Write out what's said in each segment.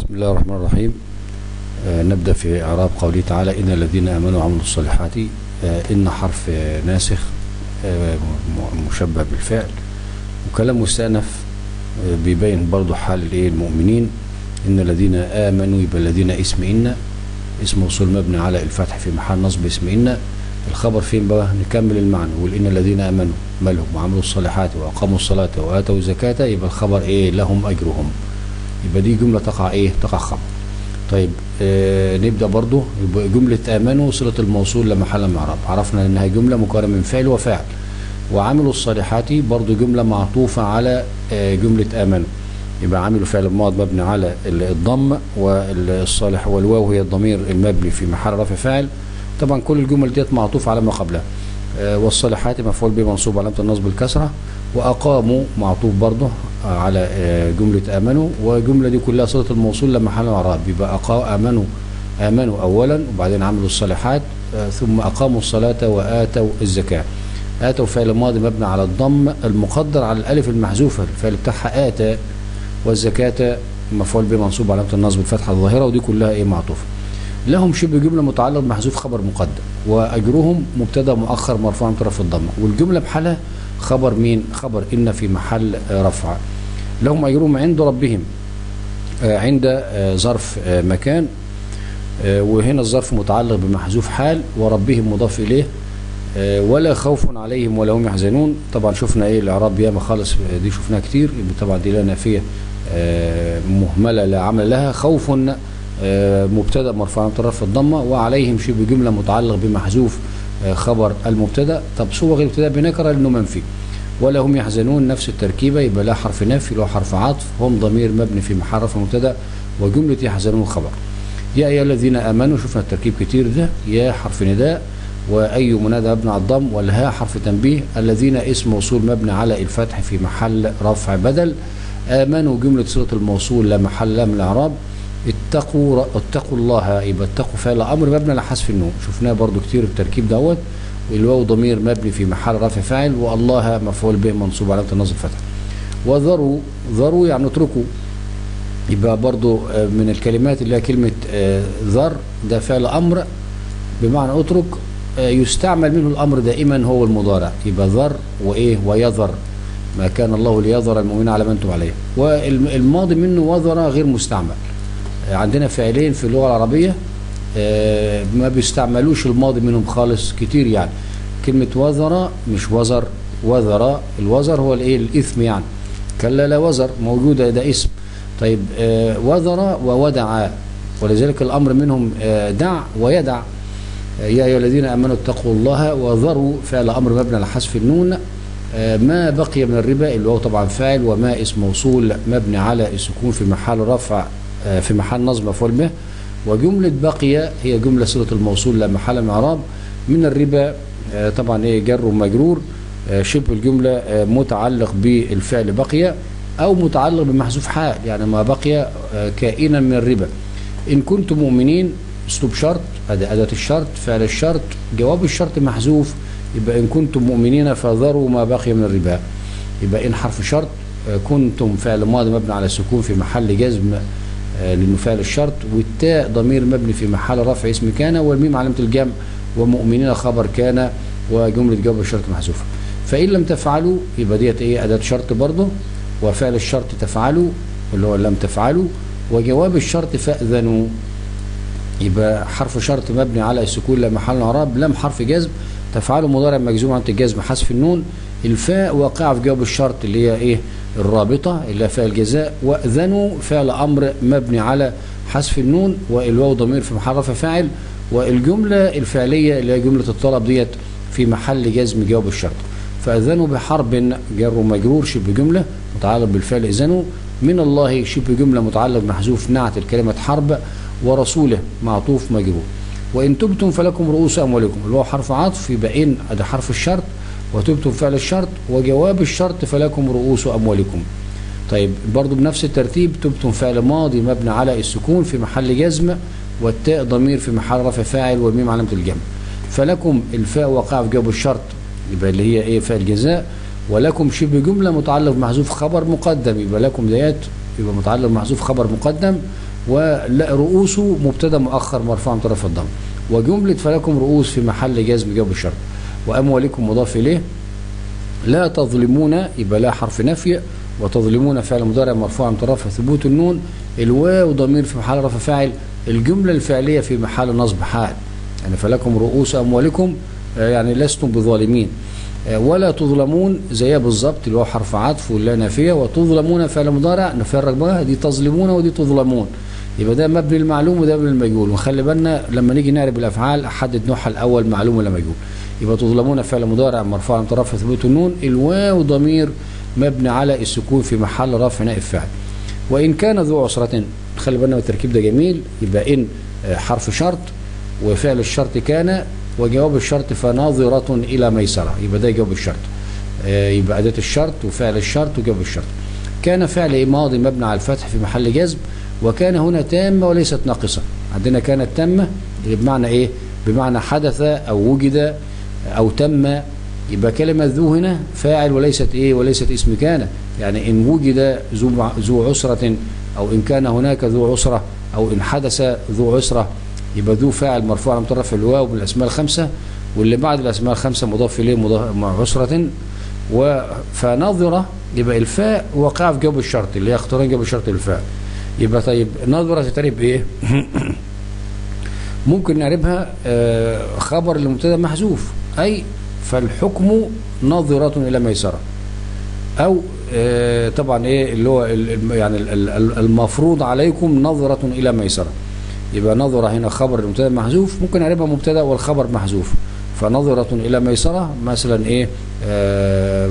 بسم الله الرحمن الرحيم آه نبدأ في إعراب قوله تعالى إن الذين آمنوا وعملوا الصالحات آه إن حرف آه ناسخ آه م- مشبه بالفعل وكلام مستأنف آه بيبين برضو حال الإيه المؤمنين إن الذين آمنوا يبقى الذين اسم إن اسم موصول مبني على الفتح في محل نصب اسم إن الخبر فين بقى نكمل المعنى نقول إن الذين آمنوا مالهم وعملوا الصالحات وأقاموا الصلاة وآتوا الزكاة يبقى الخبر إيه لهم أجرهم يبقى دي جملة تقع ايه تقع خبر طيب آه نبدأ برضو يبقى جملة آمنوا صلة الموصول لمحل من إعراب عرفنا انها جملة مكونة من فعل وفاعل وعملوا الصالحات برضو جملة معطوفة على آه جملة آمنوا يبقى عملوا فعل ماض مبني على الضم والصالح والواو هي الضمير المبني في محل رفع فاعل طبعا كل الجمل ديت معطوفة على ما قبلها آه والصالحات مفعول به منصوب علامة النصب الكسرة وأقاموا معطوف برضه على جملة آمنوا والجملة دي كلها صلة الموصول لما حل إعراب يبقى أقا آمنوا آمنوا أولا وبعدين عملوا الصالحات ثم أقاموا الصلاة وآتوا الزكاة آتوا فعل ماضي مبني على الضم المقدر على الألف المحذوفة الفعل بتاعها آتى والزكاة مفعول به منصوب علامة النصب الفتحة الظاهرة ودي كلها إيه معطوفة لهم شبه جملة متعلق بمحذوف خبر مقدم وأجرهم مبتدا مؤخر مرفوع من طرف الضمة والجملة بحالها خبر مين خبر إن في محل رفع لهم أجرهم عند ربهم عند ظرف مكان وهنا الظرف متعلق بمحذوف حال وربهم مضاف إليه ولا خوف عليهم ولا هم يحزنون طبعا شفنا ايه الاعراب ياما خالص دي شفناها كتير طبعا دي لا نافيه مهمله لا عمل لها خوف مبتدا مرفوع من طرف الضمه وعليهم شبه جمله متعلق بمحذوف خبر المبتدا طب صوغ الابتداء بنكره لانه منفي ولا هم يحزنون نفس التركيبه يبقى لا حرف نفي له حرف عطف هم ضمير مبني في محل رفع مبتدا وجمله يحزنون خبر يا ايها الذين امنوا شفنا التركيب كتير ده يا حرف نداء واي منادى مبني على الضم والها حرف تنبيه الذين اسم موصول مبني على الفتح في محل رفع بدل امنوا جمله صله الموصول لا محل لا من الاعراب اتقوا اتقوا الله يبقى اتقوا فعل امر مبني على حذف النون شفناه برضو كتير التركيب دوت والواو ضمير مبني في محل رفع فاعل والله مفعول به منصوب علامه النصب فتح وذروا ذروا يعني اتركوا يبقى برضو من الكلمات اللي هي كلمه ذر ده فعل امر بمعنى اترك يستعمل منه الامر دائما هو المضارع يبقى ذر وايه ويذر ما كان الله ليذر المؤمنين على ما انتم عليه والماضي منه وذر غير مستعمل عندنا فعلين في اللغه العربيه ما بيستعملوش الماضي منهم خالص كتير يعني كلمة وزر مش وزر وزر الوزر هو الايه الاثم يعني كلا لا وزر موجودة ده اسم طيب وزر وودع ولذلك الامر منهم دع ويدع يا ايها الذين امنوا اتقوا الله وذروا فعل امر مبني على حذف النون ما بقي من الربا اللي هو طبعا فاعل وما اسم موصول مبني على السكون في محل رفع في محل نصب مفعول به وجملة بقي هي جملة صلة الموصول لا محل من اعراب من الربا طبعا ايه جر ومجرور شبه الجملة متعلق بالفعل بقي او متعلق بمحذوف حال يعني ما بقي كائنا من الربا ان كنتم مؤمنين اسلوب شرط اداة أداة الشرط فعل الشرط جواب الشرط محذوف يبقى ان كنتم مؤمنين فذروا ما بقي من الربا يبقى ان حرف شرط كنتم فعل ماضي مبني على السكون في محل جزم لانه فعل الشرط والتاء ضمير مبني في محل رفع اسم كان والميم علامه الجمع ومؤمنين خبر كان وجمله جواب الشرط محذوفه فان لم تفعلوا يبقى ديت ايه اداه شرط برضه وفعل الشرط تفعلوا اللي هو لم تفعلوا وجواب الشرط فاذنوا يبقى حرف شرط مبني على السكون لا محل اعراب لم حرف جزم تفعلوا مضارع مجزوم عن الجزم حذف النون الفاء واقعه في جواب الشرط اللي هي ايه الرابطة اللي فيها الجزاء وأذنوا فعل أمر مبني على حذف النون والواو ضمير في محل رفع فاعل والجملة الفعلية اللي هي جملة الطلب ديت في محل جزم جواب الشرط فأذنوا بحرب جر ومجرور شبه جملة متعلق بالفعل إذنوا من الله شبه جملة متعلق محذوف نعت الكلمة حرب ورسوله معطوف مجرور وإن تبتم فلكم رؤوس أموالكم اللي هو حرف عطف يبقى إن ده حرف الشرط وتبتم فعل الشرط وجواب الشرط فلكم رؤوس أموالكم طيب برضو بنفس الترتيب تبتم فعل ماضي مبني على السكون في محل جزم والتاء ضمير في محل رفع فاعل والميم علامة الجمع فلكم الفاء وقع في جواب الشرط يبقى اللي هي ايه فاء الجزاء ولكم شبه جملة متعلق بمحذوف خبر مقدم يبقى لكم ديات يبقى متعلق بمحذوف خبر مقدم ورؤوسه مبتدا مؤخر مرفوع من طرف الضم وجملة فلكم رؤوس في محل جزم جواب الشرط وأموالكم مضاف إليه لا تظلمون يبقى لا حرف نفي وتظلمون فعل مضارع مرفوع من طرف ثبوت النون الواو ضمير في محل رفع فاعل الجملة الفعلية في محل نصب حال يعني فلكم رؤوس أموالكم آه، يعني لستم بظالمين آه، ولا تظلمون زيها بالظبط اللي هو حرف عطف ولا نافية وتظلمون فعل مضارع نفرق بقى دي تظلمون ودي تظلمون يبقى ده مبني المعلوم وده مبني المجهول ونخلي بالنا لما نيجي نعرف الافعال احدد نوعها الاول معلوم ولا مجهول يبقى تظلمون فعل مضارع مرفوع من طرف ثبوت النون الواو ضمير مبني على السكون في محل رفع نائب فاعل وان كان ذو عسرة خلي بالنا من التركيب ده جميل يبقى ان آه، حرف شرط وفعل الشرط كان وجواب الشرط فناظرة إلى ميسرة يبقى ده جواب الشرط آه، يبقى أداة الشرط وفعل الشرط وجواب الشرط كان فعل ماضي مبني على الفتح في محل جزم وكان هنا تامة وليست ناقصة عندنا كانت تامة بمعنى إيه بمعنى حدث أو وجد أو تم يبقى كلمة ذو هنا فاعل وليست إيه وليست اسم كان يعني إن وجد ذو ذو عسرة أو إن كان هناك ذو عسرة أو إن حدث ذو عسرة يبقى ذو فاعل مرفوع من طرف الواو بالاسماء الخمسه واللي بعد الاسماء الخمسه مضاف اليه مضاف مع عسره و فنظره يبقى الفاء واقعه في جواب الشرط اللي هي اختيارين جواب الشرط الفاء يبقى طيب نظره تتعرف بايه؟ ممكن نعربها آه، خبر لمبتدا محذوف اي فالحكم ناظره الى ميسره او آه، طبعا ايه اللي هو ال- ال- يعني ال- ال- المفروض عليكم نظره الى ميسره يبقى نظرة هنا خبر المبتدا محذوف ممكن نعرفها مبتدا والخبر محذوف فنظرة إلى ميسرة مثلا إيه آه،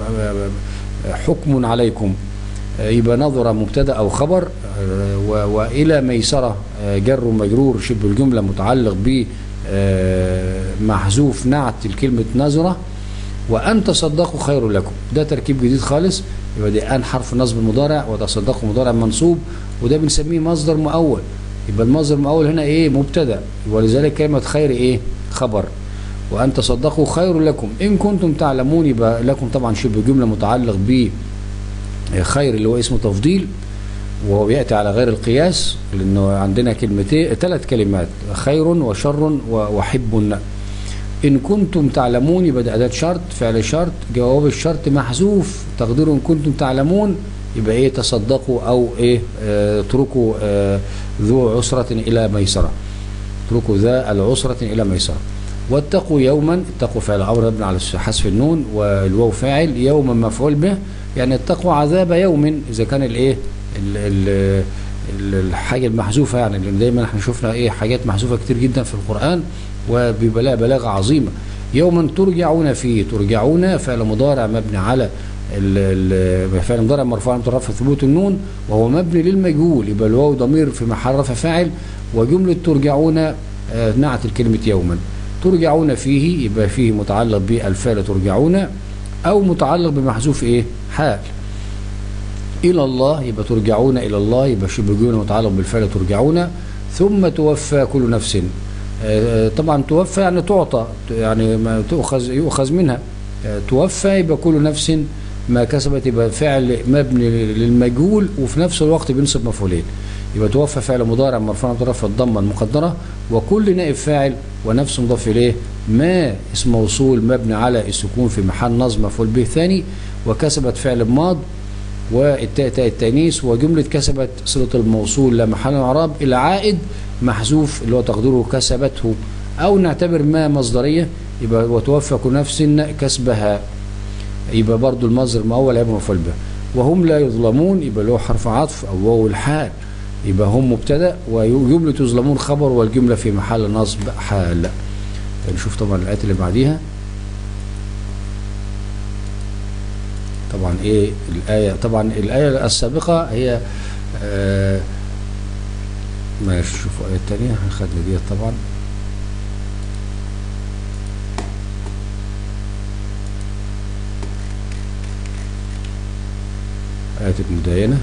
حكم عليكم آه، يبقى نظرة مبتدا أو خبر آه، و- وإلى ميسرة آه، جر ومجرور شبه الجملة متعلق ب آه، محذوف نعت الكلمة نظرة وأن تصدقوا خير لكم ده تركيب جديد خالص يبقى دي أن حرف نصب المضارع وتصدقوا مضارع منصوب وده بنسميه مصدر مؤول يبقى المصدر المؤول هنا ايه مبتدا ولذلك كلمه خير ايه خبر وان تصدقوا خير لكم ان كنتم تعلمون يبقى لكم طبعا شبه جمله متعلق ب خير اللي هو اسم تفضيل وهو بياتي على غير القياس لانه عندنا كلمتين ثلاث كلمات خير وشر و- وحب ان كنتم تعلمون يبقى ده اداه شرط فعل شرط جواب الشرط محذوف تقديره ان كنتم تعلمون يبقى ايه تصدقوا او ايه آه اتركوا آه ذو عسرة الى ميسرة اتركوا ذا العسرة الى ميسرة واتقوا يوما اتقوا فعل امر مبني على حذف النون والواو فاعل يوما مفعول به يعني اتقوا عذاب يوم اذا كان الايه ال- ال- ال- الحاجه المحذوفه يعني لان دايما احنا شفنا ايه حاجات محذوفه كتير جدا في القران وبيبقى لها بلاغه عظيمه يوما ترجعون فيه ترجعون فعل مضارع مبني على ال- ال- فعل مضارع مرفوع من رفع ثبوت النون وهو مبني للمجهول يبقى الواو ضمير في محل رفع فاعل وجمله ترجعون آه، نعت الكلمه يوما ترجعون فيه يبقى فيه متعلق بالفعل ترجعون او متعلق بمحذوف ايه حال الى الله يبقى ترجعون الى الله يبقى شبه جمله متعلق بالفعل ترجعون ثم توفى كل نفس آه، طبعا توفى يعني تعطى يعني ما تؤخذ يؤخذ منها آه، توفى يبقى كل نفس ما كسبت يبقى فعل مبني للمجهول وفي نفس الوقت بينصب مفعولين يبقى توفى فعل مضارع مرفوع بطرف الضمه المقدره وكل نائب فاعل ونفس مضاف اليه ما اسم موصول مبني على السكون في محل نصب مفعول به ثاني وكسبت فعل ماض والتاء تاء التانيث وجمله كسبت صله الموصول لا محل اعراب العائد محذوف اللي هو تقديره كسبته او نعتبر ما مصدريه يبقى وتوفى كل نفس كسبها يبقى برضو المصدر المؤول هيبقى مفعول به وهم لا يظلمون يبقى له حرف عطف او واو الحال يبقى هم مبتدا وجمله يظلمون خبر والجمله في محل نصب حال نشوف طبعا الايات اللي بعديها طبعا ايه الايه طبعا الايه السابقه هي آه ماشي شوفوا ايه الثانيه هنخدنا ديت طبعا آية المداينة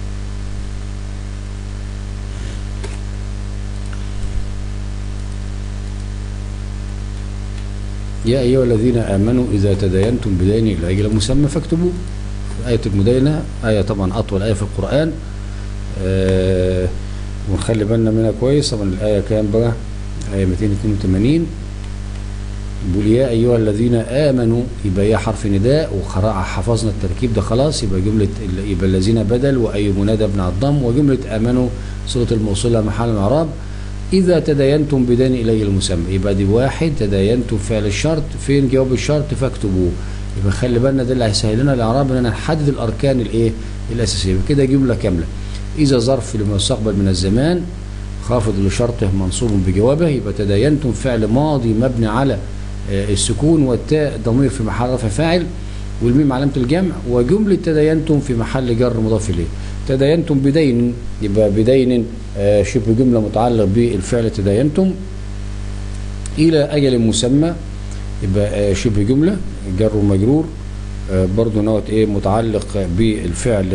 يا أيها الذين آمنوا إذا تداينتم بدين إلى أجل مسمى فاكتبوه آية المداينة آية طبعا أطول آية في القرآن آه ونخلي بالنا منها كويس طبعا الآية كام بقى آية 282 بيقول يا أيها الذين آمنوا يبقى هي حرف نداء وحفظنا التركيب ده خلاص يبقى جملة يبقى الذين بدل وأي منادى ابن الضم وجملة آمنوا صورة الموصولة محل الإعراب إذا تداينتم بدين إليه المسمى يبقى دي واحد تداينتم فعل الشرط فين جواب الشرط فاكتبوه يبقى خلي بالنا ده اللي هيسهل لنا الإعراب إن أنا نحدد الأركان الإيه الأساسية يبقى كده جملة كاملة إذا ظرف لمستقبل من الزمان خافض لشرطه منصوب بجوابه يبقى تداينتم فعل ماضي مبني على السكون والتاء ضمير في محل رفع فاعل والميم علامة الجمع وجملة تداينتم في محل جر مضاف إليه تداينتم بدين يبقى بدين شبه جملة متعلق بالفعل تداينتم إلى أجل مسمى يبقى شبه جملة جر ومجرور برضو نوت إيه متعلق بالفعل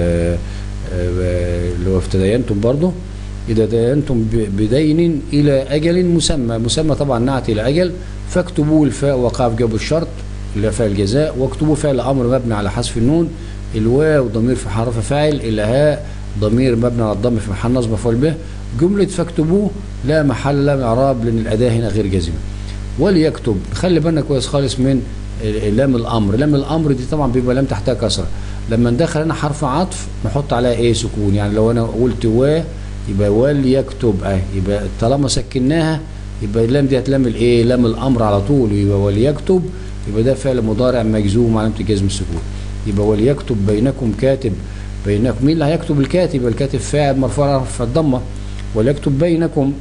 اللي هو تداينتم برضو إذا تداينتم بدين إلى أجل مسمى مسمى طبعا نعت إلى أجل فاكتبوا الفاء وقع في جواب الشرط اللي فعل الجزاء واكتبوا فعل امر مبني على حذف النون الواو ضمير في حرف فاعل الهاء ضمير مبني على الضم في محل نصب مفعول به جمله فاكتبوه لا محل لا اعراب لان الاداه هنا غير جازمه وليكتب خلي بالنا كويس خالص من لام الامر لام الامر دي طبعا بيبقى لام تحتها كسره لما ندخل هنا حرف عطف نحط عليها ايه سكون يعني لو انا قلت و يبقى وليكتب اهي يبقى طالما سكناها يبقى اللام دي هتلام الايه لام الامر على طول يبقى وليكتب يبقى ده فعل مضارع مجزوم علامه الجزم السكون يبقى وليكتب بينكم كاتب بينكم مين اللي هيكتب الكاتب الكاتب فاعل مرفوع في الضمه وليكتب بينكم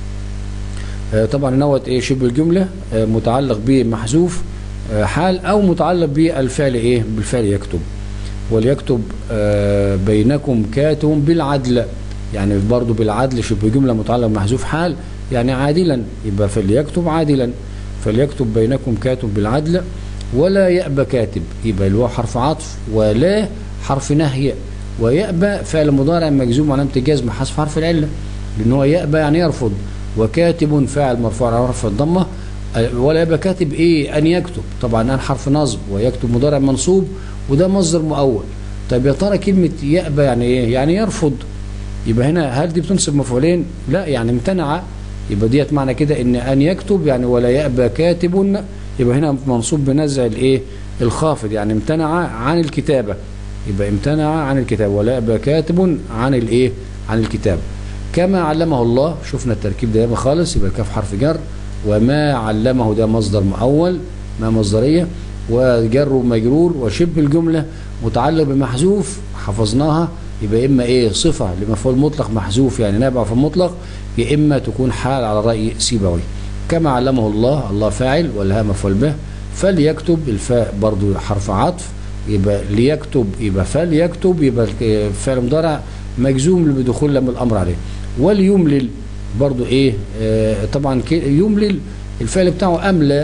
آه طبعا نوت ايه شبه الجمله آه متعلق بمحذوف آه حال او متعلق بالفعل ايه بالفعل يكتب وليكتب بينكم كاتب بالعدل يعني برضه بالعدل شبه جمله متعلق بمحذوف حال يعني عادلا يبقى فليكتب عادلا فليكتب بينكم كاتب بالعدل ولا يأبى كاتب يبقى الواو حرف عطف ولا حرف نهي ويأبى فعل مضارع مجزوم علامة الجزم حذف حرف العلة لأن هو يأبى يعني يرفض وكاتب فاعل مرفوع على حرف الضمة ولا يأبى كاتب إيه أن يكتب طبعا أن حرف نصب ويكتب مضارع منصوب وده مصدر مؤول طيب يا ترى كلمة يأبى يعني إيه يعني يرفض يبقى هنا هل دي بتنصب مفعولين لا يعني امتنع يبقى ديت معنى كده ان ان يكتب يعني ولا يأبى كاتب يبقى هنا منصوب بنزع الايه الخافض يعني امتنع عن الكتابة يبقى امتنع عن الكتابة ولا يأبى كاتب عن الايه عن الكتابة كما علمه الله شفنا التركيب ده خالص يبقى الكاف حرف جر وما علمه ده مصدر مؤول ما مصدرية وجر ومجرور وشبه الجملة متعلق بمحذوف حفظناها يبقى اما ايه صفة لمفعول مطلق محذوف يعني نابع في المطلق يا اما تكون حال على رأي سيبوي كما علمه الله الله فاعل والها مفعول به فليكتب الفاء برضو حرف عطف يبقى ليكتب يبقى فليكتب يبقى فعل مضارع مجزوم بدخول لم الامر عليه وليملل برضو ايه آه طبعا يملل الفعل بتاعه املى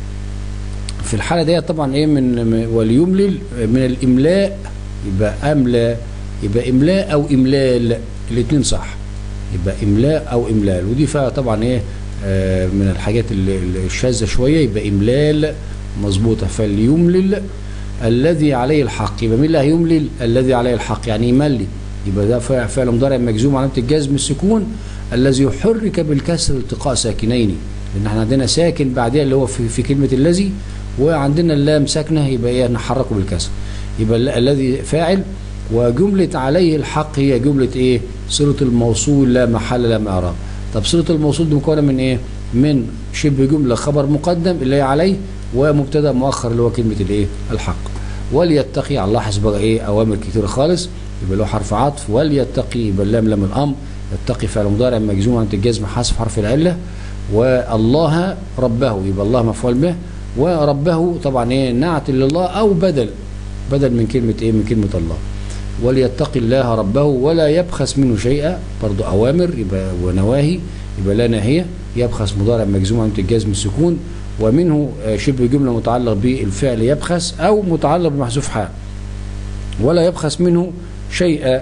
في الحالة دي طبعا ايه من وليملل من الاملاء يبقى املى يبقى املاء او املال الاثنين صح يبقى املاء او املال ودي فيها طبعا ايه آه من الحاجات الشاذه شويه يبقى املال مظبوطه فليملل الذي عليه الحق يبقى مين اللي هيملل الذي عليه الحق يعني يملي يبقى ده فعل مضارع مجزوم علامه الجزم السكون الذي يحرك بالكسر التقاء ساكنين لان احنا عندنا ساكن بعدها اللي هو في, في كلمه الذي وعندنا اللام ساكنه يبقى ايه نحركه بالكسر يبقى الذي فاعل وجملة عليه الحق هي جملة ايه صلة الموصول لا محل لا اعراب طب صلة الموصول دي مكونة من ايه من شبه جملة خبر مقدم اللي هي عليه ومبتدا مؤخر اللي هو كلمة الايه الحق وليتقي على لاحظ بقى ايه اوامر كتير خالص يبقى له حرف عطف وليتقي يبقى اللام لام الامر يتقي فعل مضارع مجزوم عند الجزم حذف حرف العله والله ربه يبقى الله مفعول به وربه طبعا ايه نعت لله او بدل بدل من كلمة ايه من كلمة الله وليتقي الله ربه ولا يبخس منه شيئا برضو أوامر يبقى ونواهي يبقى لا ناهية يبخس مضارع مجزوم عن الجزم السكون ومنه شبه جملة متعلق بالفعل يبخس أو متعلق بمحذوف حال ولا يبخس منه شيئا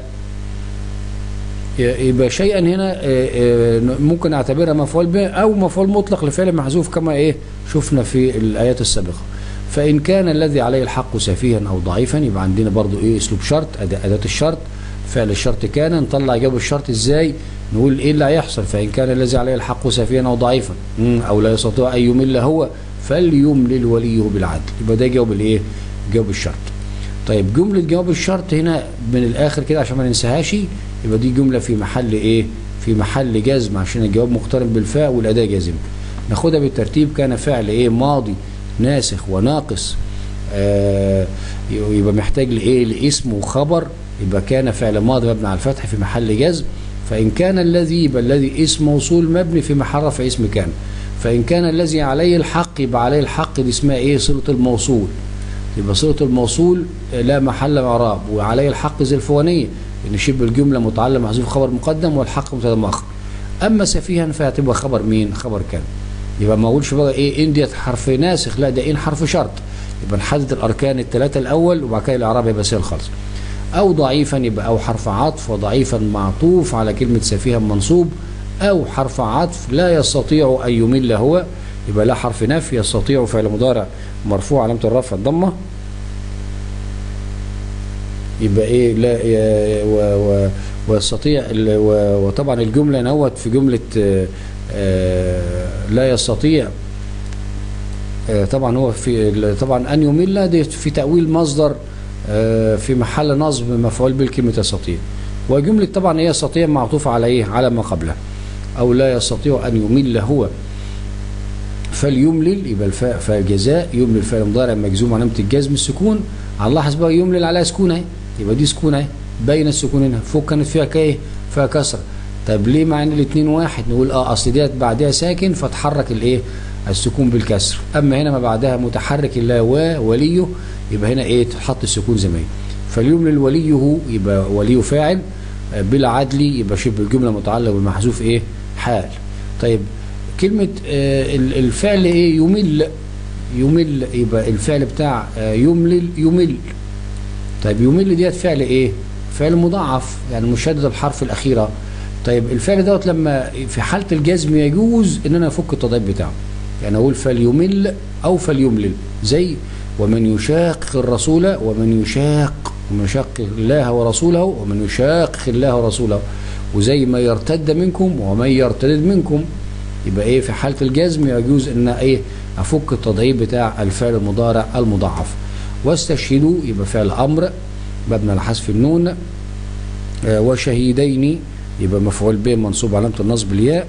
يبقى شيئا هنا ممكن اعتبرها مفعول به او مفعول مطلق لفعل محذوف كما ايه شفنا في الايات السابقه فان كان الذي عليه الحق سفيها او ضعيفا يبقى عندنا برضو ايه اسلوب شرط اداه الشرط فعل الشرط كان نطلع جواب الشرط ازاي نقول ايه اللي هيحصل فان كان الذي عليه الحق سفيها او ضعيفا مم، او لا يستطيع ان يمل هو فليملل وليه بالعدل يبقى ده جواب الايه جواب الشرط طيب جمله جواب الشرط هنا من الاخر كده عشان ما ننساهاش يبقى دي جمله في محل ايه في محل جزم عشان الجواب مقترن بالفاء والاداه جازمه ناخدها بالترتيب كان فعل ايه ماضي ناسخ وناقص آه يبقى محتاج لايه لاسم وخبر يبقى كان فعل ماضي مبني على الفتح في محل جزم فإن كان الذي يبقى الذي اسم موصول مبني في محل رفع اسم كان فإن كان الذي عليه الحق يبقى عليه الحق دي اسمها ايه صلة الموصول يبقى صلة الموصول لا محل من اعراب وعليه الحق زي الفوانية ان شبه الجملة متعلم محذوف خبر مقدم والحق مبتدا مؤخر اما سفيها فهتبقى خبر مين خبر كان يبقى ما اقولش بقى ايه ان ديت حرف ناسخ لا ده ان حرف شرط يبقى نحدد الاركان الثلاثه الاول وبعد كده الاعراب يبقى سهل خالص او ضعيفا يبقى او حرف عطف وضعيفا معطوف على كلمه سفيها منصوب او حرف عطف لا يستطيع ان يمل هو يبقى لا حرف نفي يستطيع فعل مضارع مرفوع علامه الرفع الضمه يبقى ايه لا ي- و و ويستطيع ال- و- وطبعا الجمله نوت في جمله آه، آه، لا يستطيع آه، طبعا هو في ال- طبعا ان يمل دي في تاويل مصدر آه، في محل نصب مفعول بالكلمه يستطيع وجمله طبعا هي يستطيع معطوفه على ايه على ما قبلها او لا يستطيع ان يمل هو فليملل يبقى الفاء فاء جزاء يملل فعل مضارع مجزوم علامه الجزم السكون هنلاحظ بقى يملل عليها سكون اهي يبقى دي سكون اهي بين السكون هنا فوق كانت فيها كايه فيها كسره طب ليه مع ان الاثنين واحد نقول اه اصل ديت بعدها ساكن فتحرك الايه السكون بالكسر اما هنا ما بعدها متحرك الا و وليه يبقى هنا ايه تحط السكون زي ما هي فليملل وليه يبقى وليه فاعل آه، بلا عدل يبقى شبه الجمله متعلق بالمحذوف ايه حال طيب كلمة آه، ال- الفعل ايه يمل يمل يبقى الفعل بتاع آه، يملل يمل طيب يمل ديت فعل ايه فعل مضاعف يعني مشدد الحرف الاخيره طيب الفعل دوت لما في حاله الجزم يجوز ان انا افك التضعيف بتاعه يعني اقول فليمل او فليملل زي ومن يشاق الرسول ومن يشاق ومن يشاق الله ورسوله ومن يشاق الله ورسوله وزي ما يرتد منكم ومن يرتد منكم يبقى ايه في حاله الجزم يجوز ان ايه افك التضعيف بتاع الفعل المضارع المضاعف واستشهدوا يبقى فعل امر مبني على حذف النون آه وشهيدين يبقى مفعول به منصوب علامه النصب الياء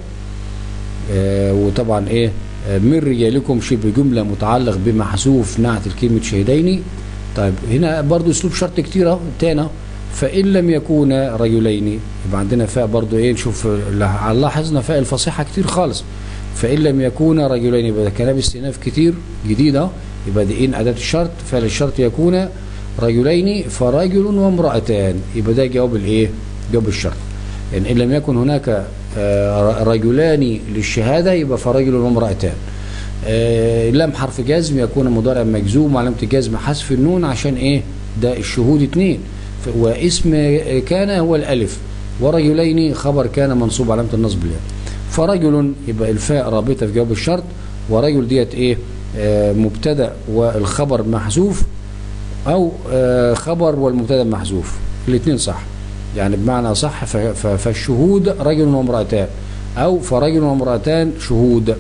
آه وطبعا ايه آه من رجالكم شبه جمله متعلق بمحذوف نعت الكلمه شهيدين طيب هنا برضو اسلوب شرط كتير اهو تاني أهو. فان لم يكونا رجلين يبقى عندنا فاء برضو ايه نشوف لاحظنا فاء الفصيحه كتير خالص فان لم يكونا رجلين يبقى ده كلام استئناف كتير جديد اهو يبقى دي ان اداه الشرط فعل الشرط يكون رجلين فرجل وامرأتان يبقى ده جواب الايه جواب الشرط يعني ان لم يكن هناك آه، رجلان للشهاده يبقى فرجل وامرأتان آه، لم حرف جزم يكون مضارع مجزوم وعلامه الجزم حذف النون عشان ايه ده الشهود اتنين ف- واسم كان هو الالف ورجلين خبر كان منصوب علامه النصب الياء فرجل يبقى الفاء رابطه في جواب الشرط ورجل ديت ايه آه، مبتدا والخبر محذوف او آه، خبر والمبتدا محذوف الاثنين صح يعني بمعنى صح ف- ف- فالشهود رجل وامرأتان او فرجل وامرأتان شهود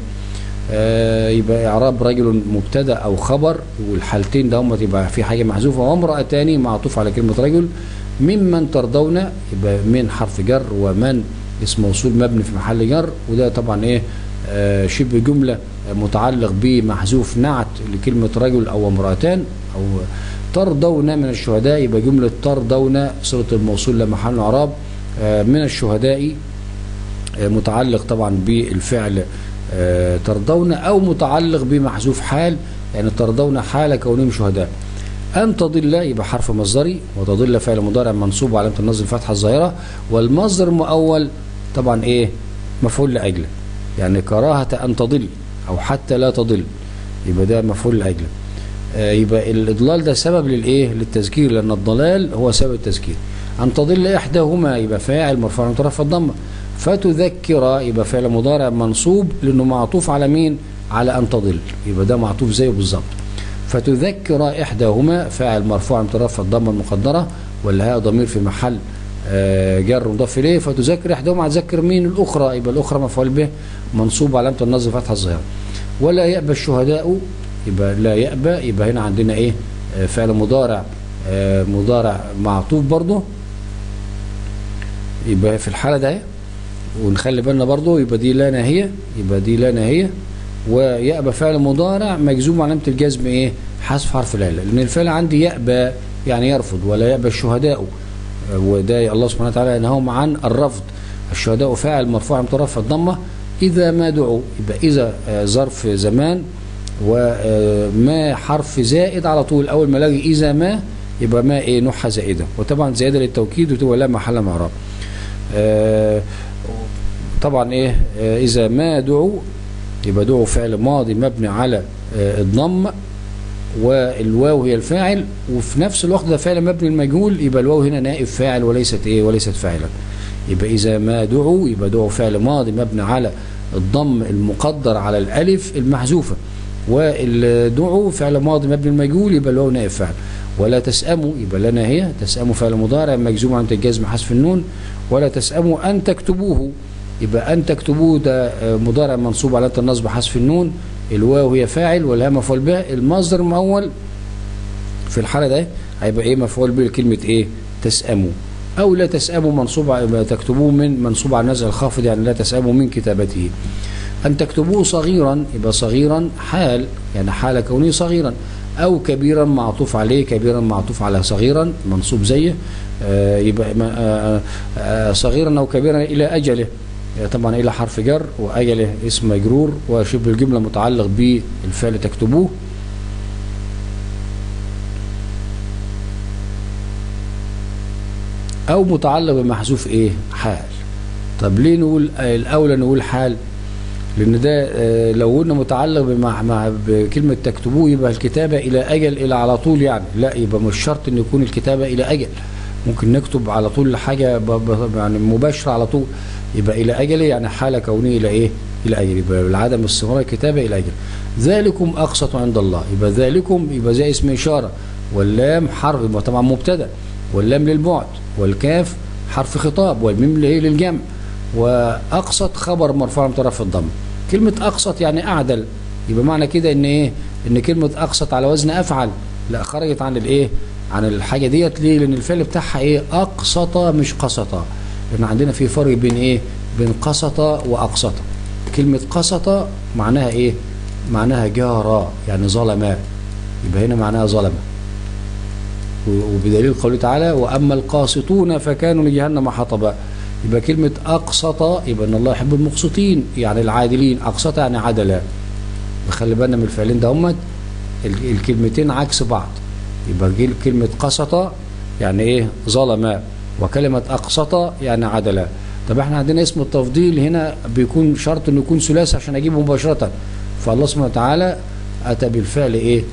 آه، يبقى اعراب رجل مبتدا او خبر والحالتين ده هم يبقى في حاجه محذوفه وامرأتان معطوف على كلمه رجل ممن ترضون يبقى من حرف جر ومن اسم موصول مبني في محل جر وده طبعا ايه آه، شبه جمله متعلق بمحذوف نعت لكلمه رجل او امرأتان او ترضون من الشهداء يبقى جمله ترضون صله الموصول لا محل اعراب آه، من الشهداء آه، متعلق طبعا بالفعل آه، ترضون او متعلق بمحذوف حال يعني ترضون حال كونهم شهداء ان تضل يبقى حرف مصدري وتضل فعل مضارع منصوب وعلامه النصب الفتحه الظاهره والمصدر المؤول طبعا ايه مفعول لاجله يعني كراهه ان تضل او حتى لا تضل يبقى ده مفعول لاجله آه، يبقى الاضلال ده سبب للايه للتذكير لان الضلال هو سبب التذكير ان تضل احداهما يبقى فاعل مرفوع من طرف الضمه فتذكر يبقى فعل مضارع منصوب لانه معطوف على مين على ان تضل يبقى ده معطوف زيه بالظبط فتذكر احداهما فاعل مرفوع من طرف الضمه المقدره والهاء ضمير في محل آه، جر مضاف اليه فتذكر احداهما هتذكر مين الاخرى يبقى الاخرى مفعول به منصوب علامه النصب فتحه الظاهره ولا يأبى الشهداء يبقى لا يأبى يبقى هنا عندنا ايه آه، فعل مضارع آه، مضارع معطوف برضه يبقى في الحاله ده ونخلي بالنا برضه يبقى دي لا ناهيه يبقى دي لا ناهيه ويأبى فعل مضارع مجزوم علامه الجزم ايه حذف حرف العله لان الفعل عندي يأبى يعني يرفض ولا يأبى الشهداء آه، وده الله سبحانه وتعالى ينهاهم عن الرفض الشهداء فاعل مرفوع مترفع الضمه اذا ما دعوا يبقى اذا آه، ظرف زمان وما حرف زائد على طول اول ما الاقي اذا ما يبقى ما ايه نوعها زائده وطبعا زياده للتوكيد وتبقى لا محل من اعراب آه، طبعا ايه آه، اذا ما دعوا يبقى دعوا فعل ماضي مبني على آه، الضم والواو هي الفاعل وفي نفس الوقت ده فعل مبني المجهول يبقى الواو هنا نائب فاعل وليست ايه وليست فاعلا يبقى اذا ما دعوا يبقى دعوا فعل ماضي مبني على الضم المقدر على الالف المحذوفه والدعوا فعل ماضي مبني المجهول يبقى الواو نائب فاعل ولا تسأموا يبقى لنا هي تسأموا فعل مضارع مجزوم عن الجزم حذف النون ولا تسأموا أن تكتبوه يبقى أن تكتبوه ده آه، مضارع منصوب على النصب حذف النون الواو هي فاعل والهاء مفعول به المصدر المؤول في الحالة ده هيبقى ايه مفعول به كلمة ايه تسأموا او لا تسأموا منصوب على- تكتبوه من منصوب على النزع الخافض يعني لا تسأموا من كتابته أن تكتبوه صغيرا يبقى صغيرا حال يعني حال كونه صغيرا أو كبيرا معطوف عليه كبيرا معطوف على صغيرا منصوب زيه آه، يبقى ما- آه، آه، صغيرا أو كبيرا إلى أجله آه، طبعا إلى حرف جر وأجله اسم مجرور وشبه الجملة متعلق بالفعل تكتبوه أو متعلق بمحذوف إيه حال طب ليه نقول آه، الأولى نقول حال لان ده آه، لو قلنا متعلق بمع مع بكلمه تكتبوه يبقى الكتابه الى اجل الى على طول يعني لا يبقى مش شرط ان يكون الكتابه الى اجل ممكن نكتب على طول حاجه ب- ب- يعني مباشره على طول يبقى الى اجل يعني حاله كونيه الى ايه؟ الى اجل يبقى العدم استمرار الكتابه الى اجل ذلكم اقسط عند الله يبقى ذلكم يبقى زي اسم اشاره واللام حرف يبقى طبعا مبتدا واللام للبعد والكاف حرف خطاب والميم اللي هي للجمع واقسط خبر مرفوع من طرف الضم كلمه اقسط يعني اعدل يبقى معنى كده ان ايه ان كلمه اقسط على وزن افعل لا خرجت عن الايه عن الحاجه ديت ليه لان الفعل بتاعها ايه اقسط مش قسط لان عندنا في فرق بين ايه بين قسط واقسط كلمه قسط معناها ايه معناها جارى يعني ظلم يبقى هنا معناها ظلم وبدليل قوله تعالى واما القاسطون فكانوا لجهنم حطبا يبقى كلمة أقسط يبقى إن الله يحب المقسطين يعني العادلين أقسط يعني عدلا خلي بالنا من الفعلين ده هم الكلمتين عكس بعض يبقى جيل- كلمة قسط يعني إيه ظلم وكلمة أقسط يعني عدلا طب احنا عندنا اسم التفضيل هنا بيكون شرط انه يكون ثلاثي عشان اجيبه مباشرة فالله سبحانه وتعالى اتى بالفعل ايه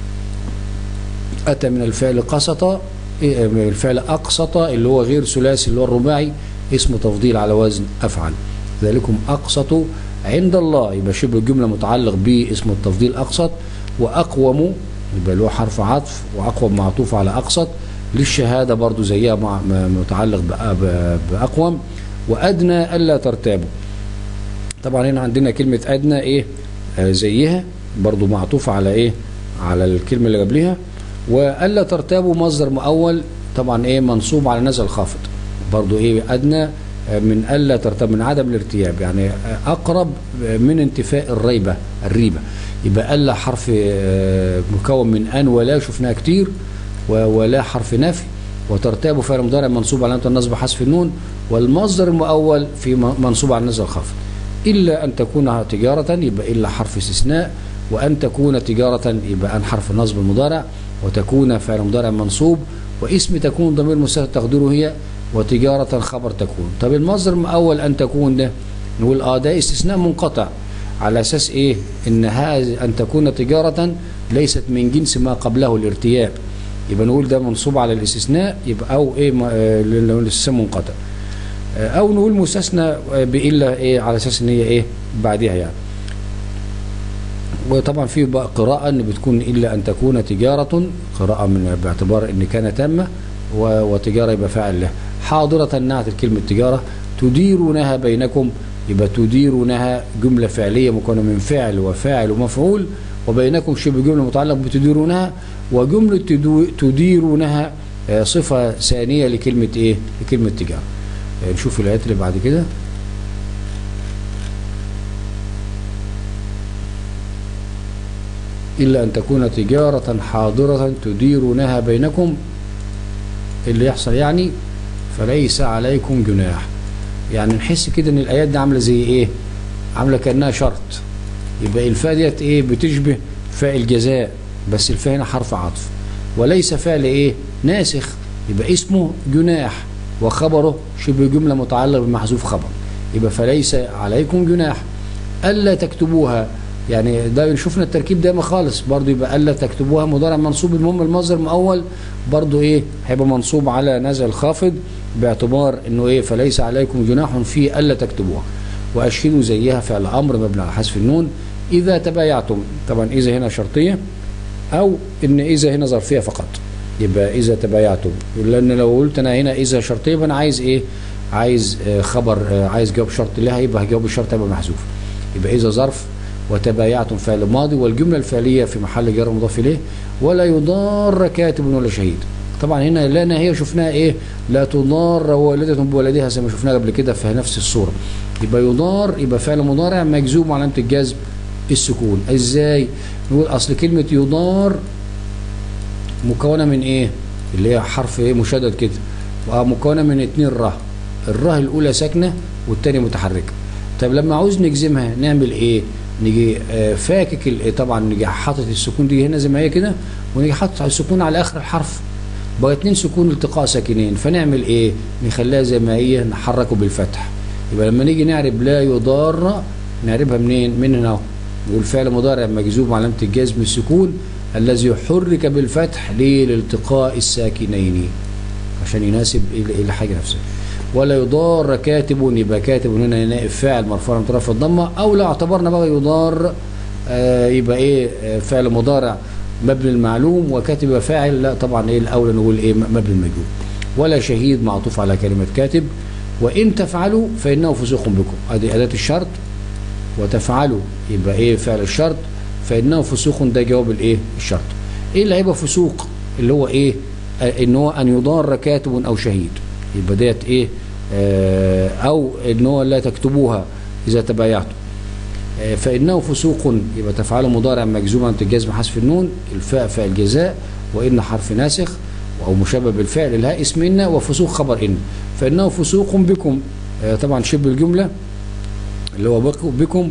أتى من الفعل قسط إيه، من الفعل أقسط اللي هو غير ثلاثي اللي هو الرباعي اسمه تفضيل على وزن أفعل ذلكم أقسط عند الله يبقى شبه الجملة متعلق باسم التفضيل أقسط وأقوم يبقى اللي هو حرف عطف وأقوم معطوف على أقسط للشهادة برضو زيها مع م- متعلق بأ- ب- بأقوم وأدنى ألا ترتابوا طبعا هنا عندنا كلمة أدنى إيه آه زيها برضو معطوفة على إيه على الكلمة اللي قبلها وألا ترتابوا مصدر مؤول طبعا إيه منصوب على نزل خافض برضو إيه أدنى آه، من ألا ترتاب من عدم الارتياب يعني آه، أقرب آه، من انتفاء الريبة الريبة يبقى ألا حرف آه، مكون من أن ولا شفناها كتير و- ولا حرف نفي وترتاب فعل مضارع منصوب على النصب حذف النون والمصدر المؤول في م- منصوب على النزل الخافض إلا أن تكون تجارة يبقى إلا حرف استثناء وأن تكون تجارة يبقى أن حرف النصب المضارع وتكون فعل مضارع منصوب واسم تكون ضمير مستتر تقديره هي وتجارة خبر تكون طب المصدر الأول أن تكون ده نقول آه ده استثناء منقطع على أساس إيه إن هذا أن تكون تجارة ليست من جنس ما قبله الارتياب يبقى نقول ده منصوب على الاستثناء يبقى أو إيه ما- آه، لو الاستثناء منقطع آه، او نقول مستثنى آه، بالا ايه على اساس ان هي ايه بعدها يعني وطبعا في بقى قراءة ان بتكون الا ان تكون تجارة قراءة من باعتبار ان كان تامة و- وتجارة يبقى فاعل له حاضرة نعت الكلمة تجارة تديرونها بينكم يبقى تديرونها جملة فعلية مكونة من فعل وفاعل ومفعول وبينكم شبه جملة متعلق بتديرونها وجملة تدو- تديرونها آه، صفة ثانية لكلمة ايه لكلمة تجارة آه، نشوف الآيات اللي بعد كده إلا أن تكون تجارة حاضرة تديرونها بينكم اللي يحصل يعني فليس عليكم جناح يعني نحس كده ان الايات دي عامله زي ايه عامله كانها شرط يبقى الفاء ديت ايه بتشبه فاء الجزاء بس الفاء هنا حرف عطف وليس فعل ايه ناسخ يبقى اسمه جناح وخبره شبه جمله متعلق بمحذوف خبر يبقى فليس عليكم جناح الا تكتبوها يعني ده شفنا التركيب ده ما خالص برضو يبقى الا تكتبوها مضارع منصوب المهم المصدر المؤول برضو ايه هيبقى منصوب على نزع الخافض باعتبار انه ايه فليس عليكم جناح في الا تكتبوها واشهدوا زيها فعل امر مبني على حذف النون اذا تبايعتم طبعا اذا هنا شرطيه او ان اذا هنا ظرفيه فقط يبقى اذا تبايعتم لان لو قلت انا هنا اذا شرطيه يبقى انا عايز ايه عايز آه، خبر آه، عايز جواب شرط لها يبقى جواب الشرط هيبقى محذوف يبقى اذا ظرف وتبايعتم فعل ماضي والجمله الفعليه في محل جر مضاف اليه ولا يضار كاتب ولا شهيد طبعا هنا لا هي شفناها ايه لا تضار والدة بولدها زي ما شفناها قبل كده في نفس الصوره يبقى يضار يبقى فعل مضارع مجزوم علامه الجزم السكون ازاي نقول اصل كلمه يضار مكونه من ايه اللي هي حرف ايه مشدد كده ومكونه من اتنين ره الره الاولى ساكنه والثانيه متحركه طب لما عاوز نجزمها نعمل ايه نيجي آه، فاكك ال- طبعا نيجي حاطط السكون دي هنا زي ما هي كده ونيجي حاطط السكون على اخر الحرف بقى اتنين سكون التقاء ساكنين فنعمل ايه نخليها زي ما هي نحركه بالفتح يبقى لما نيجي نعرب لا يضار نعربها منين من هنا اهو نقول فعل مضارع مجزوم علامه الجزم السكون الذي حرك بالفتح ليه لالتقاء الساكنين عشان يناسب ال- الحاجه نفسها ولا يضار كاتب يبقى كاتب هنا نائب فاعل مرفوع من طرف الضمه او لو اعتبرنا بقى يضار آه يبقى ايه آه فعل مضارع مبني المعلوم وكاتب يبقى فاعل لا طبعا ايه الاولى نقول ايه مبني المجهول ولا شهيد معطوف على كلمه كاتب وان تفعلوا فانه فسوق بكم ادي اداه الشرط وتفعلوا يبقى ايه فعل الشرط فانه فسوق ده جواب الايه الشرط ايه اللي هيبقى فسوق اللي هو ايه آه ان هو ان يضار كاتب او شهيد يبقى ديت ايه آه او ان هو لا تكتبوها اذا تبايعتم آه فانه فسوق يبقى تفعله مضارع مجزوما عند الجزم حذف النون الفاء فاء الجزاء وان حرف ناسخ او مشابه بالفعل الهاء اسم إن وفسوق خبر ان فانه فسوق بكم آه طبعا شبه الجمله اللي هو بك- بكم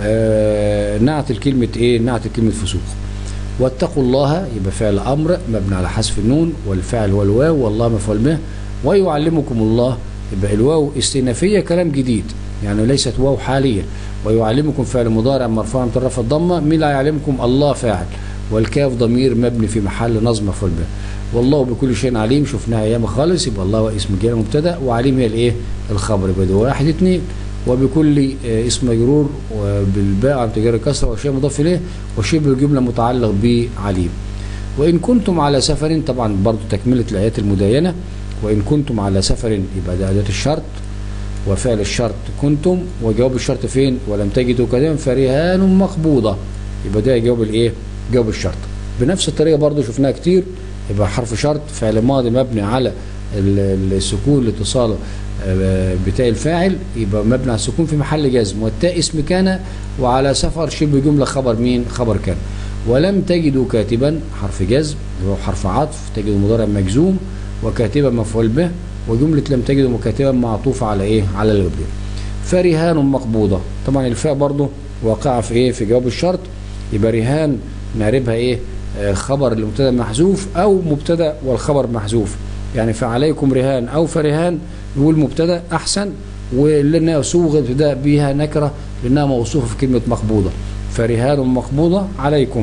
آه نعت الكلمة ايه نعت الكلمة فسوق واتقوا الله يبقى فعل امر مبني على حذف النون والفعل هو الواو والله مفعول به ويعلمكم الله يبقى الواو استئنافية كلام جديد يعني ليست واو حالية ويعلمكم فعل مضارع مرفوع من طرف الضمة مين لا يعلمكم الله فاعل والكاف ضمير مبني في محل نصب مفعول به والله بكل شيء عليم شفناها ايام خالص يبقى الله هو اسم جاء مبتدا وعليم هي الايه الخبر يبقى ده واحد اثنين وبكل آه، اسم مجرور وبالباء عن تجار الكسره وشيء مضاف اليه وشبه الجمله متعلق بعليم وان كنتم على سفر طبعا برضو تكمله الايات المداينه وان كنتم على سفر يبقى ده اداه الشرط وفعل الشرط كنتم وجواب الشرط فين ولم تجدوا كذا فرهان مقبوضه يبقى ده جواب الايه جواب الشرط بنفس الطريقه برضو شفناها كتير يبقى حرف شرط فعل ماضي مبني على ال- السكون لاتصاله آه، بتاء الفاعل يبقى مبني على السكون في محل جزم والتاء اسم كان وعلى سفر شبه جمله خبر مين خبر كان ولم تجدوا كاتبا حرف جزم اللي هو حرف عطف تجدوا مضارع مجزوم وكاتبا مفعول به وجمله لم تجدوا مكاتبا معطوفه على ايه على الغبير فرهان مقبوضه طبعا الفاء برضه واقعه في ايه في جواب الشرط يبقى رهان نعربها ايه آه، خبر المبتدا محذوف او مبتدا والخبر محذوف يعني فعليكم رهان او فرهان نقول مبتدا احسن ولانها صوغ ابتداء بها نكره لانها موصوفه في كلمه مقبوضه فرهان مقبوضه عليكم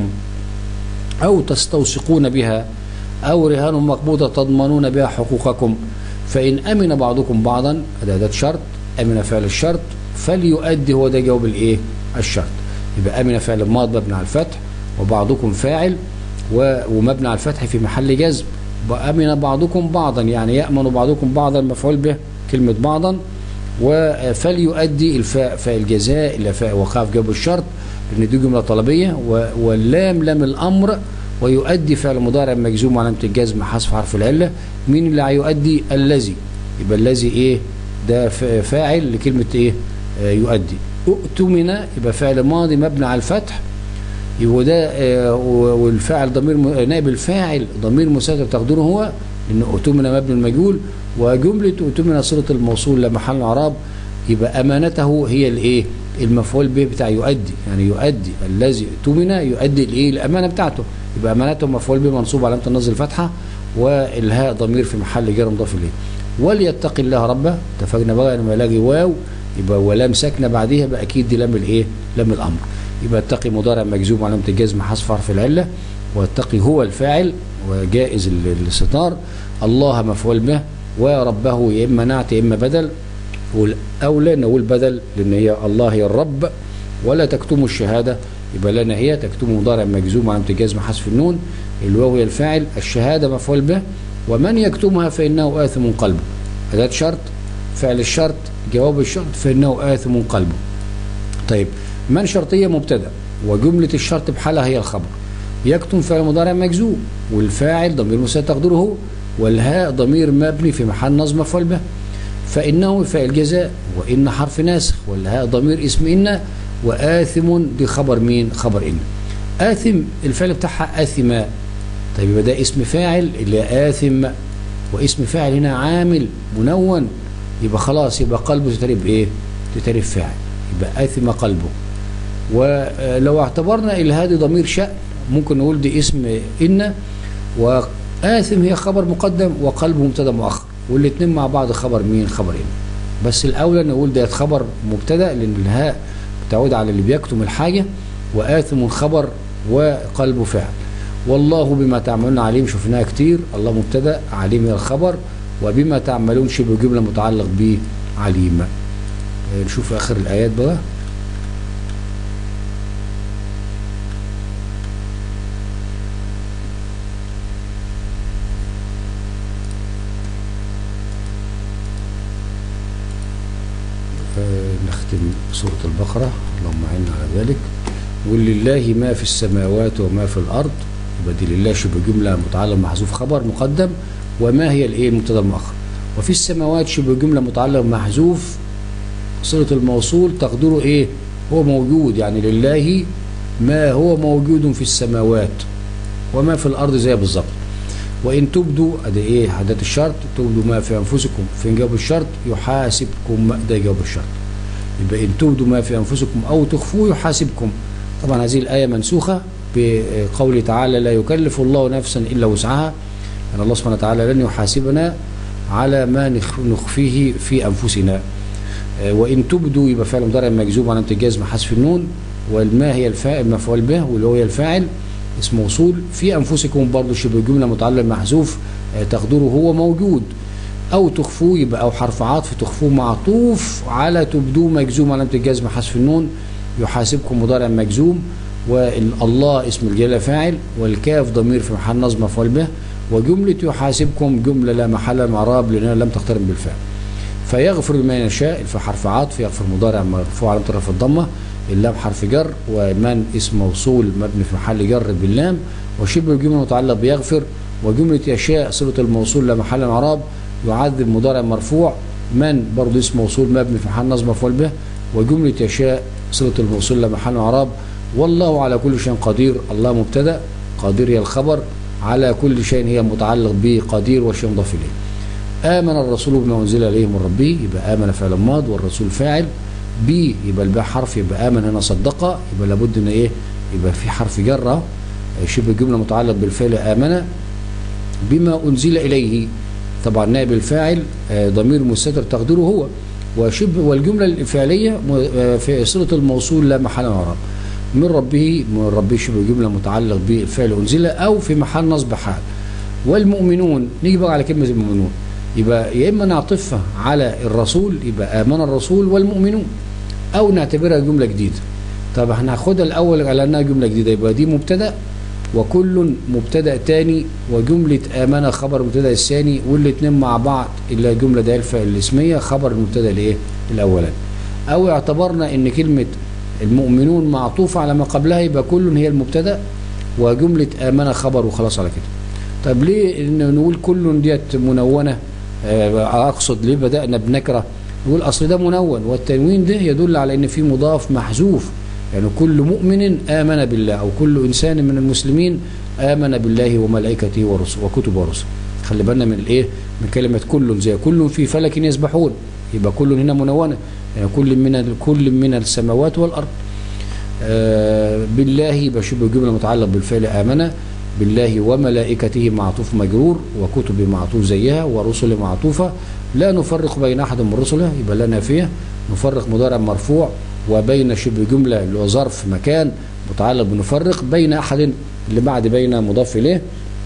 او تستوثقون بها او رهان مقبوضه تضمنون بها حقوقكم فان امن بعضكم بعضا ده اداه شرط امن فعل الشرط فليؤدي هو ده جواب الايه الشرط يبقى امن فعل ماض مبني على الفتح وبعضكم فاعل و- ومبني على الفتح في محل جزم وامن بعضكم بعضا يعني يامن بعضكم بعضا مفعول به كلمه بعضا وفليؤدي الفاء فاء الجزاء الى فاء وقاف جاب الشرط لان دي جمله طلبيه و- واللام لام الامر ويؤدي فعل مضارع مجزوم وعلامه الجزم حذف حرف العله مين اللي هيؤدي الذي يبقى الذي ايه ده ف- فاعل لكلمه ايه آه، يؤدي اؤتمن يبقى فعل ماضي مبني على الفتح يبقى ده آه، و- والفاعل ضمير م- نائب الفاعل ضمير مسافر تقديره هو لان اؤتمن مبني المجهول وجمله اؤتمن صله الموصول لمحل اعراب يبقى امانته هي الايه المفعول به بتاع يؤدي يعني يؤدي الذي اؤتمن يؤدي الايه الامانه بتاعته يبقى امانته مفعول به منصوب علامه النصب الفتحه والهاء ضمير في محل جر مضاف اليه وليتقي الله ربه اتفقنا بقى لما الاقي واو يبقى ولام ساكنه بعديها يبقى اكيد دي لام الايه لام الامر يبقى اتقي مضارع مجزوم علامه الجزم حذف حرف العله واتقي هو الفاعل وجائز ال- الاستتار الله مفعول به وربه يا اما نعت يا اما بدل والاولى نقول بدل لان هي الله هي الرب ولا تكتموا الشهاده يبقى لنا هي تكتموا مضارع مجزوم علامه الجزم حذف النون الواو هي الفاعل الشهاده مفعول به ومن يكتمها فانه اثم قلبه اداه شرط فعل الشرط جواب الشرط فانه اثم قلبه طيب من شرطية مبتدا وجملة الشرط بحالها هي الخبر يكتم فعل مضارع مجزوم والفاعل ضمير مساعد تقديره هو والهاء ضمير مبني في محل نصب مفعول به فإنه فاعل جزاء وإن حرف ناسخ والهاء ضمير اسم إن وآثم دي خبر مين خبر إن آثم الفعل بتاعها آثما طيب يبقى ده اسم فاعل اللي آثم واسم فاعل هنا عامل منون يبقى خلاص يبقى قلبه تترب ايه تترب فاعل يبقى آثم قلبه ولو اعتبرنا الهادي ضمير شأن ممكن نقول دي اسم إن وآثم هي خبر مقدم وقلبه مبتدا مؤخر والاثنين مع بعض خبر مين خبر إن بس الأولى نقول ده خبر مبتدا لأن الهاء بتعود على اللي بيكتم الحاجة وآثم خبر وقلبه فعل والله بما تعملون عليم شفناها كتير الله مبتدا عليم هي الخبر وبما تعملون شبه جمله متعلق به عليم آه، نشوف اخر الايات بقى آه، نختم سورة البقرة اللهم عنا على ذلك ولله ما في السماوات وما في الأرض يبقى دي لله شبه جملة متعلق محذوف خبر مقدم وما هي الايه المبتدا المؤخر وفي السماوات شبه جملة متعلق محذوف صلة الموصول تقديره ايه هو موجود يعني لله ما هو موجود في السماوات وما في الأرض زي بالظبط وإن تبدوا أدي إيه حدث الشرط تبدوا ما في أنفسكم فين جواب الشرط يحاسبكم ده جواب الشرط يبقى إن تبدوا ما في أنفسكم أو تخفوه يحاسبكم طبعا هذه الآية منسوخة بقوله تعالى لا يكلف الله نفسا إلا وسعها أن الله سبحانه وتعالى لن يحاسبنا على ما نخ- نخفيه في أنفسنا آه، وإن تبدوا يبقى فعل مضارع مجزوم على الجزم حذف النون والما هي الفاعل مفعول به واللي هو هي الفاعل اسم موصول في أنفسكم برضه شبه جملة متعلق محذوف آه، تقديره هو موجود أو تخفوه يبقى أو حرف عطف تخفوه معطوف على تبدوه مجزوم علامة الجزم حذف النون يحاسبكم مضارع مجزوم والله اسم الجلالة فاعل والكاف ضمير في محل نصب مفعول به وجملة يحاسبكم جملة لا محل من اعراب لأنها لم تقترن بالفعل فيغفر لمن يشاء في حرف عطف يغفر مضارع مرفوع على طرف الضمه اللام حرف جر ومن اسم موصول مبني في محل جر باللام وشبه الجمله متعلق بيغفر وجمله يشاء صله الموصول لا محل من اعراب يعذب مضارع مرفوع من برضه اسم موصول مبني في محل نصب مفعول به وجمله يشاء صله الموصول لا محل من اعراب والله على كل شيء قدير الله مبتدا قدير هي الخبر على كل شيء هي متعلق به قدير وشيء مضاف اليه آمن الرسول بما أنزل إليه من ربه يبقى آمن فعل ماض والرسول فاعل بي يبقى الباء حرف يبقى آمن هنا صدق يبقى لابد إن إيه يبقى في حرف جرة شبه جملة متعلق بالفعل آمن بما أنزل إليه طبعا نائب الفاعل آه، ضمير مستتر تقديره هو وشبه والجملة الفعلية م- آه، في صلة الموصول لا محل من اعراب من ربه من ربه شبه جملة متعلق بالفعل أنزل أو في محل نصب حال والمؤمنون نيجي بقى على كلمة المؤمنون يبقى يا إما نعطفها على الرسول يبقى آمن الرسول والمؤمنون أو نعتبرها جملة جديدة طب احنا هناخدها الأول على أنها جملة جديدة يبقى دي مبتدأ وكل مبتدا تاني وجمله امن خبر المبتدا الثاني والاثنين مع بعض الا الجمله ده الفعل الاسميه خبر المبتدا الايه الاولاني او اعتبرنا ان كلمه المؤمنون معطوفه على ما قبلها يبقى كل هي المبتدا وجمله امن خبر وخلاص على كده طب ليه إن نقول كل ديت منونه آه، اقصد ليه بدانا بنكره نقول اصل ده منون والتنوين ده يدل على ان في مضاف محذوف يعني كل مؤمن آمن بالله أو كل إنسان من المسلمين آمن بالله وملائكته ورسله وكتبه ورسله خلي بالنا من الإيه من كلمة كل زي كل في فلك يسبحون يبقى كل هنا منونة يعني كل من كل من السماوات والأرض آه بالله يبقى شبه جملة متعلق بالفعل آمن بالله وملائكته معطوف مجرور وكتب معطوف زيها ورسل معطوفة لا نفرق بين أحد من رسله يبقى لا نافية نفرق مضارع مرفوع وبين شبه جملة اللي هو ظرف مكان متعلق بنفرق بين أحد اللي بعد بين مضاف إليه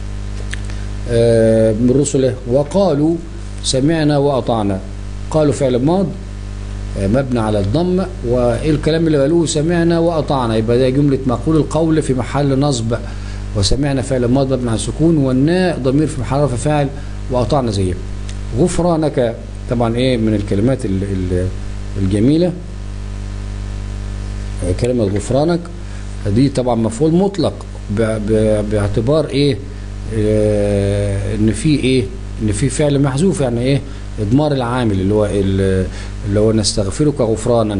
آه، من رسله وقالوا سمعنا وأطعنا قالوا فعل ماض آه، مبني على الضم والكلام اللي قالوه سمعنا وأطعنا يبقى ده جملة مقول القول في محل نصب وسمعنا فعل ماض مبني على السكون والناء ضمير في محل رفع فاعل وأطعنا زيه غفرانك طبعا ايه من الكلمات ال- ال- الجميله كلمة غفرانك دي طبعا مفعول مطلق ب- ب- باعتبار ايه آه، ان في ايه ان في فعل محذوف يعني ايه اضمار العامل اللي هو ال- اللي هو نستغفرك غفرانا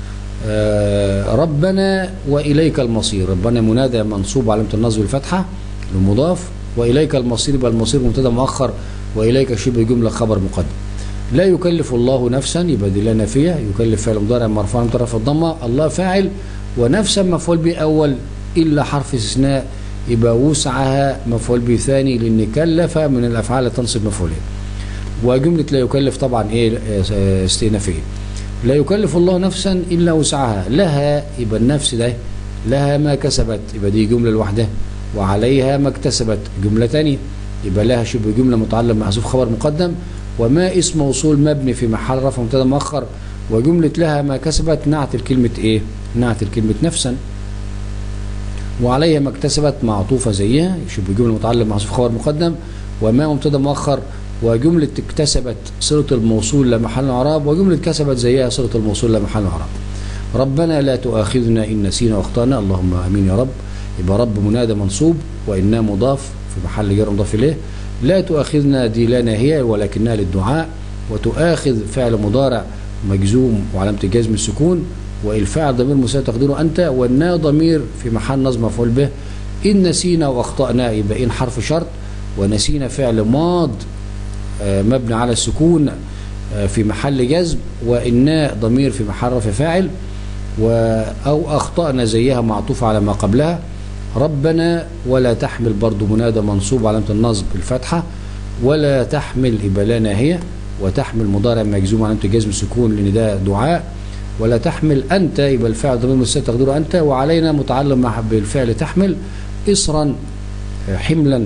آه، ربنا واليك المصير ربنا منادى منصوب علامه النصب الفتحه المضاف واليك المصير يبقى المصير مبتدا مؤخر واليك شبه جمله خبر مقدم لا يكلف الله نفسا يبقى دي لا نافيه يكلف فعل مضارع مرفوع طرف الضمه الله فاعل ونفسا مفعول به اول الا حرف استثناء يبقى وسعها مفعول به ثاني لان كلف من الافعال اللي تنصب مفعولين وجمله لا يكلف طبعا ايه آه، استئنافيه لا يكلف الله نفسا الا وسعها لها يبقى النفس ده لها ما كسبت يبقى دي جمله لوحدها وعليها ما اكتسبت جمله ثانيه يبقى لها شبه جمله متعلق محذوف خبر مقدم وما اسم موصول مبني في محل رفع مبتدا مؤخر وجمله لها ما كسبت نعت الكلمه ايه نعت الكلمه نفسا وعليها ما اكتسبت معطوفه زيها شبه جمله متعلق محذوف خبر مقدم وما مبتدا مؤخر وجمله اكتسبت صله الموصول لا محل اعراب وجمله كسبت زيها صله الموصول لا محل اعراب ربنا لا تؤاخذنا ان نسينا واخطانا اللهم امين يا رب يبقى رب منادى منصوب وانها مضاف في محل جر مضاف اليه لا تؤاخذنا دي لا ناهيه ولكنها للدعاء وتؤاخذ فعل مضارع مجزوم وعلامه الجزم السكون والفاعل ضمير مساعد تقديره انت والنا ضمير في محل نصب مفعول به ان نسينا واخطانا يبقى ان حرف شرط ونسينا فعل ماض آه، مبني على السكون آه، في محل جزم والناء ضمير في محل رفع فاعل و او اخطانا زيها معطوف على ما قبلها ربنا ولا تحمل برضو منادى منصوب علامه النصب الفتحه ولا تحمل يبقى لا ناهيه وتحمل مضارع مجزوم علامه الجزم سكون لان ده دعاء ولا تحمل انت يبقى الفعل ضمير مستتر تقديره انت وعلينا متعلق مع بالفعل تحمل اصرا آه، حملا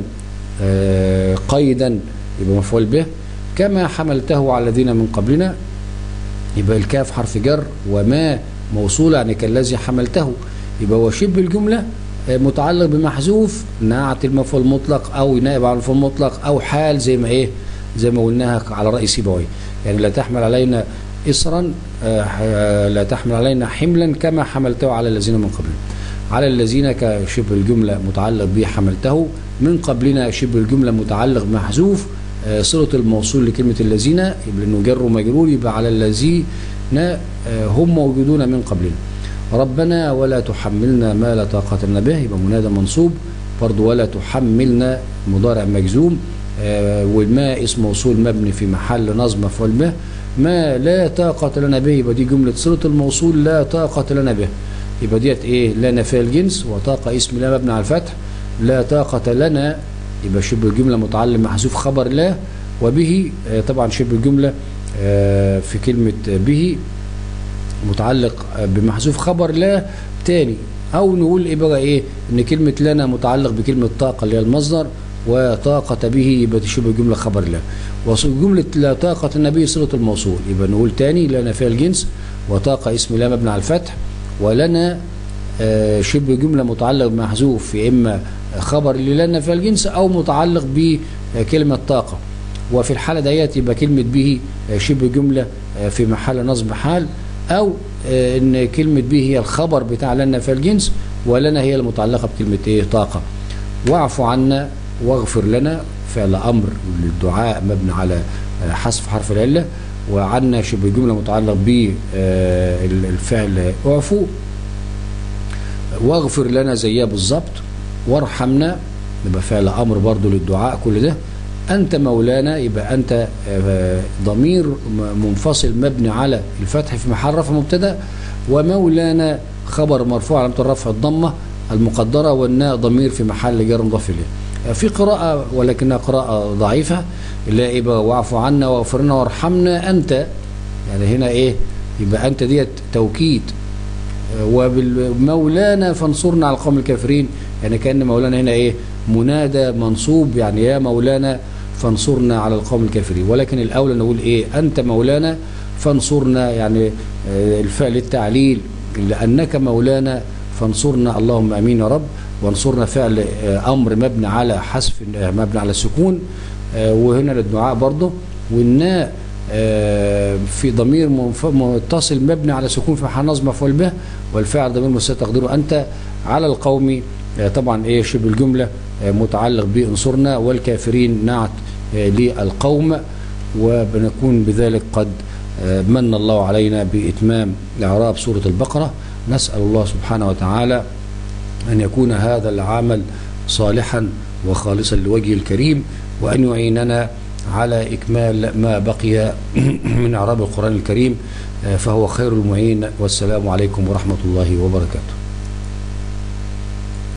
آه، قيدا يبقى مفعول به كما حملته على الذين من قبلنا يبقى الكاف حرف جر وما موصولة يعني كالذي حملته يبقى هو شبه الجملة آه، متعلق بمحذوف نعت المفعول المطلق او نائب عن المفعول المطلق او حال زي ما ايه زي ما قلناها على رأي سيبوي يعني لا تحمل علينا إصرا آه، آه، لا تحمل علينا حملا كما حملته على الذين من قبلنا على الذين كشبه الجملة متعلق به حملته من قبلنا شبه الجملة متعلق محذوف آه، صلة الموصول لكلمة الذين يبقى انه جر ومجرور يبقى على الذين آه، هم موجودون من قبلنا ربنا ولا تحملنا ما لا طاقة لنا به يبقى منادى منصوب برضه ولا تحملنا مضارع مجزوم آه، والما اسم موصول مبني في محل نصب مفعول به ما لا طاقة لنا به يبقى دي جملة صلة الموصول لا طاقة لنا به يبقى ديت ايه لا نفي الجنس وطاقة اسم لا مبني على الفتح لا طاقة لنا يبقى شبه الجملة متعلم محذوف خبر لا وبه آه، طبعا شبه الجملة آه، في كلمة به متعلق آه، بمحذوف خبر لا تاني او نقول ايه بقى ايه ان كلمة لنا متعلق بكلمة طاقة اللي هي المصدر وطاقة به يبقى دي شبه جملة خبر لا وجملة لا طاقة النبي صلة الموصول يبقى نقول تاني لنا فيها الجنس وطاقة اسم لا مبني على الفتح ولنا آه، شبه جملة متعلق بمحذوف يا إما خبر اللي لنا في الجنس أو متعلق بكلمة طاقة وفي الحالة ديت يبقى كلمة به آه، شبه جملة آه، في محل نصب حال أو آه، إن كلمة به هي الخبر بتاع لنا في الجنس ولنا هي المتعلقة بكلمة إيه طاقة واعف عنا واغفر لنا فعل أمر للدعاء مبني على آه، حذف حرف العلة وعنا شبه جملة متعلق بالفعل اعفو واغفر لنا زيها بالظبط وارحمنا يبقى فعل امر برضو للدعاء كل ده انت مولانا يبقى انت آه، ضمير م- منفصل مبني على الفتح في محل رفع مبتدا ومولانا خبر مرفوع علامه الرفع الضمه المقدره والناء ضمير في محل جر مضاف اليه آه، في قراءه ولكنها قراءه ضعيفه اللي هي يبقى واعف عنا واغفر لنا وارحمنا انت يعني هنا ايه يبقى انت ديت توكيد وبالمولانا فانصرنا على القوم الكافرين يعني كأن مولانا هنا ايه منادى منصوب يعني يا مولانا فانصرنا على القوم الكافرين ولكن الأولى نقول ايه أنت مولانا فانصرنا يعني آه، الفعل التعليل لأنك مولانا فانصرنا اللهم امين يا رب وانصرنا فعل آه، امر مبني على حذف آه، مبني على السكون آه، وهنا للدعاء برضه والناء آه، في ضمير منف- متصل مبني على سكون في محل نصب مفعول به والفاعل ضمير مستتر تقديره انت على القوم آه، طبعا ايه شبه الجمله آه، متعلق بانصرنا والكافرين نعت آه، للقوم وبنكون بذلك قد آه، من الله علينا باتمام اعراب سوره البقره نسال الله سبحانه وتعالى أن يكون هذا العمل صالحا وخالصا لوجهه الكريم وأن يعيننا على إكمال ما بقي من أعراب القرآن الكريم آه، فهو خير المعين والسلام عليكم ورحمة الله وبركاته